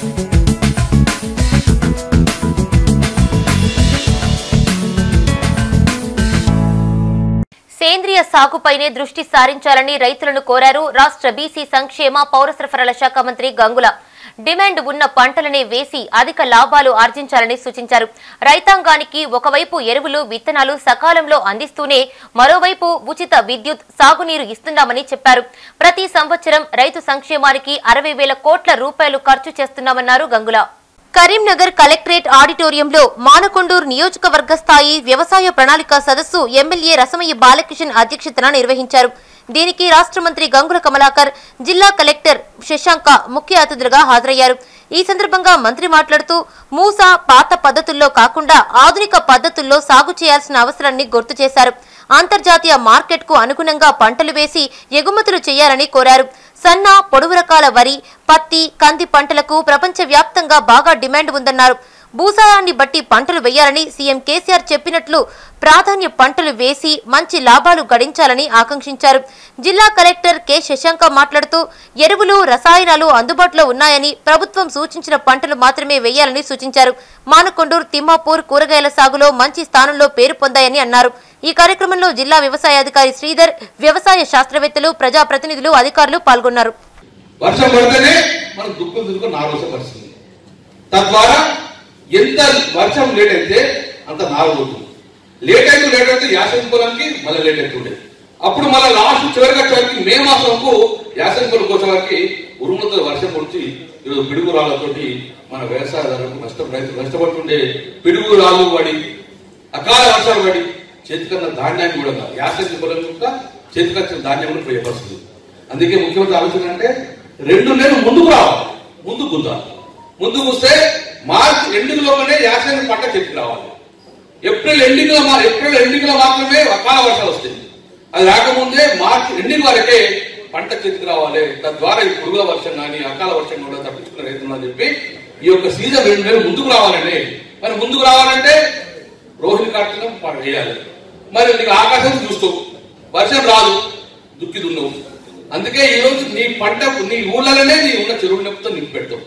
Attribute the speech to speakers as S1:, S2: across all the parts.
S1: సేంద్రియ సాగుపైనే దృష్టి సారించాలని రైతులను కోరారు రాష్ట్ర బీసీ సంక్షేమ పౌర సరఫరాల శాఖ మంత్రి గంగుల డిమాండ్ ఉన్న పంటలనే వేసి అధిక లాభాలు ఆర్జించాలని సూచించారు రైతాంగానికి ఒకవైపు ఎరువులు విత్తనాలు సకాలంలో అందిస్తూనే మరోవైపు ఉచిత విద్యుత్ సాగునీరు ఇస్తున్నామని చెప్పారు ప్రతి సంవత్సరం రైతు సంక్షేమానికి అరవై వేల కోట్ల రూపాయలు ఖర్చు చేస్తున్నామన్నారు గంగుల కరీంనగర్ కలెక్టరేట్ ఆడిటోరియంలో మానకొండూరు నియోజకవర్గ స్థాయి వ్యవసాయ ప్రణాళిక సదస్సు ఎమ్మెల్యే రసమయ్య బాలకిషన్ అధ్యక్షతన నిర్వహించారు దీనికి రాష్ట్ర మంత్రి గంగుల కమలాకర్ జిల్లా కలెక్టర్ శశాంక ముఖ్య అతిథులుగా హాజరయ్యారు ఈ సందర్భంగా మంత్రి మాట్లాడుతూ మూస పాత పద్ధతుల్లో కాకుండా ఆధునిక పద్ధతుల్లో సాగు చేయాల్సిన అవసరాన్ని గుర్తు చేశారు అంతర్జాతీయ మార్కెట్కు అనుగుణంగా పంటలు వేసి ఎగుమతులు చేయాలని కోరారు సన్న పొడవు రకాల వరి పత్తి కంది పంటలకు ప్రపంచవ్యాప్తంగా బాగా డిమాండ్ ఉందన్నారు భూసారాన్ని బట్టి పంటలు వేయాలని సీఎం కేసీఆర్ చెప్పినట్లు ప్రాధాన్య పంటలు వేసి మంచి లాభాలు గడించాలని ఆకాంక్షించారు జిల్లా కలెక్టర్ కె శశాంక మాట్లాడుతూ ఎరువులు రసాయనాలు అందుబాటులో ఉన్నాయని ప్రభుత్వం సూచించిన పంటలు మాత్రమే వేయాలని సూచించారు మానకొండూరు తిమ్మాపూర్ కూరగాయల సాగులో మంచి స్థానంలో పేరు పొందాయని అన్నారు ఈ కార్యక్రమంలో జిల్లా వ్యవసాయాధికారి శ్రీధర్ వ్యవసాయ శాస్త్రవేత్తలు ప్రజాప్రతినిధులు అధికారులు పాల్గొన్నారు
S2: వర్షం పడితేనే మనం దుఃఖం దుఃఖం నాగవసపరుస్తుంది తద్వారా ఎంత వర్షం లేట్ అయితే అంత నాగబోతుంది లేట్ అయితే లేట్ అయితే యాసంగి పొలానికి మళ్ళీ లేట్ అవుతుండే అప్పుడు మళ్ళీ లాస్ట్ చివరికి వచ్చేవారికి మే మాసంకు యాసంగి పొలం వచ్చేవారికి ఉరుములతో వర్షం పొడిచి ఈరోజు పిడుగు రాళ్లతోటి మన వ్యవసాయదారులకు నష్టం రైతులు నష్టపడుతుండే పిడుగు రాళ్ళు పడి అకాల వర్షాలు పడి చేతికన్న ధాన్యాన్ని కూడా కాదు యాసంగి పొలం యొక్క చేతికొచ్చిన ధాన్యం కూడా పోయే పరిస్థితి అందుకే ముఖ్యమంత్రి ఆలోచన అంటే రెండు నెలలు ముందుకు రావాలి ముందుకు గుద్దాలి ముందుకు వస్తే మార్చ్ ఎండింగ్ లోనే యాసంగి పంట చేతికి రావాలి ఏప్రిల్ ఎండింగ్ లో మా- ఏప్రిల్ ఎండింగ్ లో మాత్రమే అకాల వర్షాలు వస్తాయి అది రాకముందే మార్చ్ ఎండింగ్ వరకే పంట చేతికి రావాలి తద్వారా ఈ పురుగుల వర్షం కానీ అకాల వర్షం కూడా తప్పించుకునే రైతులు అని చెప్పి ఈ యొక్క సీజన్ రెండు నెలలు ముందుకు రావాలండి మరి ముందుకు రావాలంటే రోహిణి కార్తీకం ప- వేయాలి మరి నీకు ఆకాశం చూస్తావు వర్షం రాదు దుక్కి దున్నవు అందుకే ఈ రోజు నీ పంట నీ ఊళ్ళలోనే నీ ఉన్న చెరువు నెప్పుతో నింపి పెడతావు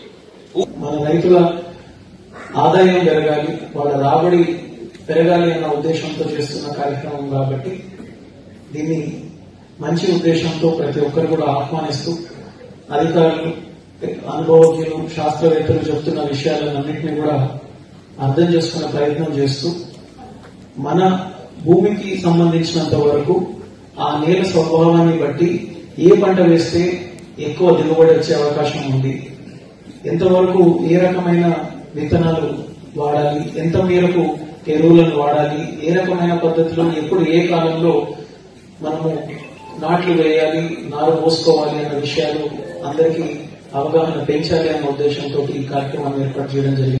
S3: మన రైతుల ఆదాయం పెరగాలి వాళ్ళ రాబడి పెరగాలి అన్న ఉద్దేశంతో చేస్తున్న కార్యక్రమం కాబట్టి దీన్ని మంచి ఉద్దేశంతో ప్రతి ఒక్కరు కూడా ఆహ్వానిస్తూ అధికారులు అనుభవజ్ఞులు శాస్త్రవేత్తలు చెప్తున్న విషయాలన్నింటినీ కూడా అర్థం చేసుకునే ప్రయత్నం చేస్తూ మన భూమికి సంబంధించినంత వరకు ఆ నేల స్వభావాన్ని బట్టి ఏ పంట వేస్తే ఎక్కువ దిగుబడి వచ్చే అవకాశం ఉంది ఎంతవరకు ఏ రకమైన విత్తనాలు వాడాలి ఎంత మేరకు ఎరువులను వాడాలి ఏ రకమైన పద్ధతిలో ఎప్పుడు ఏ కాలంలో మనము నాట్లు వేయాలి నారు పోసుకోవాలి అన్న విషయాలు అందరికీ అవగాహన పెంచాలి అన్న ఉద్దేశంతో ఈ కార్యక్రమాన్ని ఏర్పాటు చేయడం జరిగింది